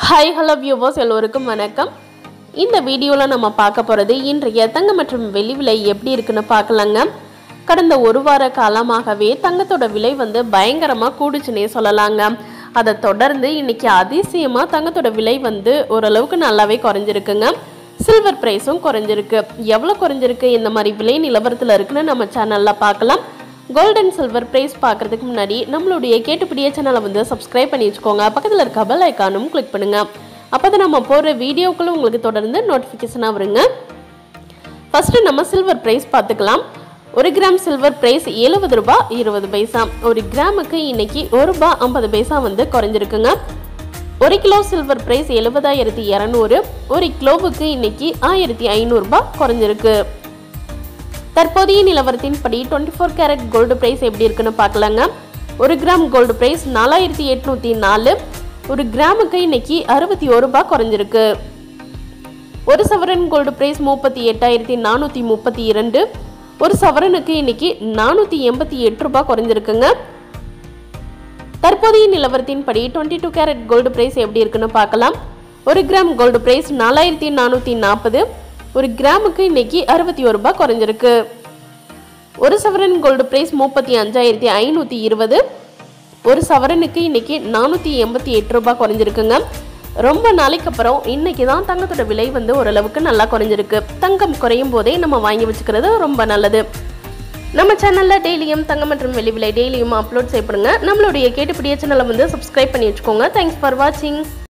hi hello viewers எல்லோருக்கும் வணக்கம் இந்த வீடியோவில் நம்ம பார்க்க போகிறது இன்றைய தங்க மற்றும் வெள்ளி விலை எப்படி இருக்குன்னு பார்க்கலாங்க கடந்த ஒரு வார காலமாகவே தங்கத்தோட விலை வந்து பயங்கரமாக கூடுச்சுன்னே சொல்லலாங்க அதை தொடர்ந்து இன்னைக்கு அதிசயமாக தங்கத்தோட விலை வந்து ஓரளவுக்கு நல்லாவே குறைஞ்சிருக்குங்க சில்வர் ப்ரைஸும் குறைஞ்சிருக்கு எவ்வளோ குறைஞ்சிருக்கு இந்த மாதிரி விலை நிலவரத்தில் இருக்குன்னு நம்ம சேனலில் பார்க்கலாம் கோல்ட் அண்ட் சில்வர் ப்ரைஸ் பார்க்கறதுக்கு முன்னாடி நம்மளுடைய கேட்டுப்பிடிய சேனலை வந்து சப்ஸ்கிரைப் பண்ணி வச்சுக்கோங்க பக்கத்தில் இருக்க பெல் ஐக்கானும் கிளிக் பண்ணுங்க அப்போ தான் நம்ம போடுற வீடியோக்களும் உங்களுக்கு தொடர்ந்து நோட்டிஃபிகேஷனாக வருங்க ஃபர்ஸ்ட் நம்ம சில்வர் ப்ரைஸ் பார்த்துக்கலாம் ஒரு கிராம் சில்வர் ப்ரைஸ் எழுபது ரூபாய் இருபது பைசா ஒரு கிராமுக்கு இன்னைக்கு ஒரு ரூபாய் ஐம்பது பைசா வந்து குறைஞ்சிருக்குங்க ஒரு கிலோ சில்வர் ப்ரைஸ் எழுபதாயிரத்தி இரநூறு ஒரு கிலோவுக்கு இன்னைக்கு ஆயிரத்தி ஐநூறுரூபா குறைஞ்சிருக்கு தற்போதைய நிலவரத்தின்படி twenty four carat gold price எப்படி இருக்குன்னு பார்க்கலாங்க ஒரு கிராம் கோல்டு பிரைஸ் நாலாயிரத்தி எட்நூற்றி நாலு ஒரு கிராமுக்கு இன்னைக்கு அறுபத்தி ஒரு ரூபாய் குறைஞ்சிருக்கு ஒரு சவரன் கோல்டு பிரைஸ் முப்பத்தி எட்டாயிரத்தி நானூற்றி முப்பத்தி இரண்டு ஒரு சவரனுக்கு இன்னைக்கு நானூற்றி எண்பத்தி எட்டு ரூபாய் குறைஞ்சிருக்குங்க தற்போதைய நிலவரத்தின்படி twenty two carat gold price எப்படி இருக்குன்னு பார்க்கலாம் ஒரு கிராம் கோல்டு பிரைஸ் நாலாயிரத்தி நானூற்றி நாற்பது ஒரு கிராமுக்கு இன்னைக்கு அறுபத்தி ஒரு ரூபாய் குறைஞ்சிருக்கு ஒரு சவரன் கோல்டு பிரைஸ் முப்பத்தி அஞ்சாயிரத்தி ஐநூற்றி இருபது ஒரு சவரனுக்கு இன்னைக்கு நானூற்றி எண்பத்தி எட்டு ரூபாய் குறைஞ்சிருக்குங்க ரொம்ப நாளைக்கு அப்புறம் இன்னைக்கு தான் தங்கத்தோட விலை வந்து ஓரளவுக்கு நல்லா குறைஞ்சிருக்கு தங்கம் குறையும் போதே நம்ம வாங்கி வச்சுக்கிறது ரொம்ப நல்லது நம்ம சேனலில் டெய்லியும் தங்கம் மற்றும் வெள்ளி விலை டெய்லியும் அப்லோட் செய்யப்படுங்க நம்மளுடைய கேட்டுப்பிடிய சேனலை வந்து சப்ஸ்கிரைப் பண்ணி வச்சுக்கோங்க தேங்க்ஸ் ஃபார் வாட்சிங்